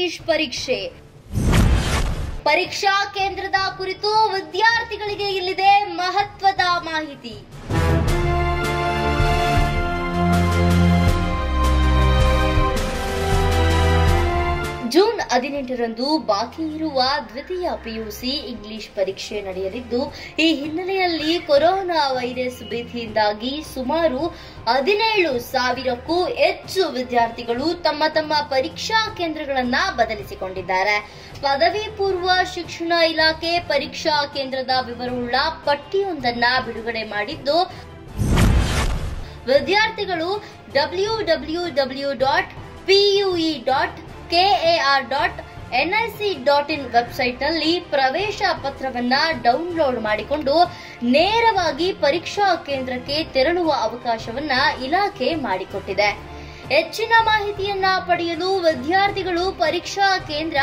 English ಪರೀಕ್ಷೆ ಪರೀಕ್ಷಾ ಕೇಂದ್ರದ ಕುರಿತು ವಿದ್ಯಾರ್ಥಿಗಳಿಗೆ ಇಲ್ಲಿದೆ ಮಹತ್ವದ ಮಾಹಿತಿ ಜೂನ್ ಹದಿನೆಂಟರಂದು ಬಾಕಿ ಇರುವ ದ್ವಿತೀಯ ಪಿಯುಸಿ ಇಂಗ್ಲಿಷ್ ಪರೀಕ್ಷೆ ನಡೆಯಲಿದ್ದು ಈ ಹಿನ್ನೆಲೆಯಲ್ಲಿ ಕೊರೋನಾ ವೈರಸ್ ಭೀತಿಯಿಂದಾಗಿ ಸುಮಾರು ಹದಿನೇಳು ಸಾವಿರಕ್ಕೂ ಹೆಚ್ಚು ವಿದ್ಯಾರ್ಥಿಗಳು ತಮ್ಮ ತಮ್ಮ ಪರೀಕ್ಷಾ ಕೇಂದ್ರಗಳನ್ನ ಬದಲಿಸಿಕೊಂಡಿದ್ದಾರೆ ಪದವಿ ಪೂರ್ವ ಶಿಕ್ಷಣ ಇಲಾಖೆ ಪರೀಕ್ಷಾ ಕೇಂದ್ರದ ವಿವರವುಳ್ಳ ಪಟ್ಟಿಯೊಂದನ್ನ ಬಿಡುಗಡೆ ಮಾಡಿದ್ದು ವಿದ್ಯಾರ್ಥಿಗಳು W W W dot PUE dot KAR dot NIC dot in ವೆಬ್ಸೈಟ್ನಲ್ಲಿ ಪ್ರವೇಶ ಪತ್ರವನ್ನ ಡೌನ್ಲೋಡ್ ಮಾಡಿಕೊಂಡು ನೇರವಾಗಿ ಪರೀಕ್ಷಾ ಕೇಂದ್ರಕ್ಕೆ ತೆರಳುವ ಅವಕಾಶವನ್ನ ಇಲಾಖೆ ಮಾಡಿಕೊಟ್ಟಿದೆ ಹೆಚ್ಚಿನ ಮಾಹಿತಿಯನ್ನ ಪಡೆಯಲು ವಿದ್ಯಾರ್ಥಿಗಳು ಪರೀಕ್ಷಾ ಕೇಂದ್ರ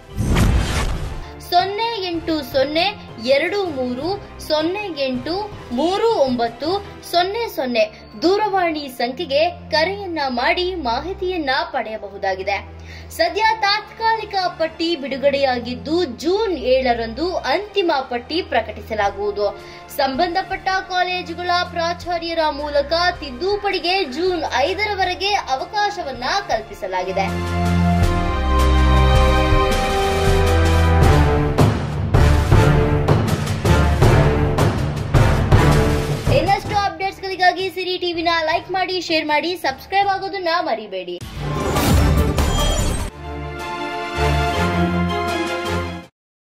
ಸೊನ್ನೆ ಎಂಟು ಸೊನ್ನೆ ಎರಡು ಮೂರು ಸೊನ್ನೆ ಎಂಟು ಮೂರು ಒಂಬತ್ತು ಸೊನ್ನೆ ಸೊನ್ನೆ ದೂರವಾಣಿ ಸಂಖ್ಯೆಗೆ ಕರೆಯನ್ನ ಮಾಡಿ ಮಾಹಿತಿಯನ್ನ ಪಡೆಯಬಹುದಾಗಿದೆ ಸದ್ಯ ತಾತ್ಕಾಲಿಕ ಪಟ್ಟಿ ಬಿಡುಗಡೆಯಾಗಿದ್ದು ಜೂನ್ ಏಳರಂದು ಅಂತಿಮ ಪಟ್ಟಿ ಪ್ರಕಟಿಸಲಾಗುವುದು ಸಂಬಂಧಪಟ್ಟ ಕಾಲೇಜುಗಳ ಪ್ರಾಚಾರ್ಯರ ಮೂಲಕ ತಿದ್ದುಪಡಿಗೆ ಜೂನ್ ಐದರವರೆಗೆ ಅವಕಾಶವನ್ನ ಕಲ್ಪಿಸಲಾಗಿದೆ ಇನ್ನಷ್ಟು ಅಪ್ಡೇಟ್ಸ್ಗಳಿಗಾಗಿ ಸಿರಿ ಟಿವಿನ ಲೈಕ್ ಮಾಡಿ ಶೇರ್ ಮಾಡಿ ಸಬ್ಸ್ಕ್ರೈಬ್ ಆಗೋದನ್ನ ಮರಿಬೇಡಿ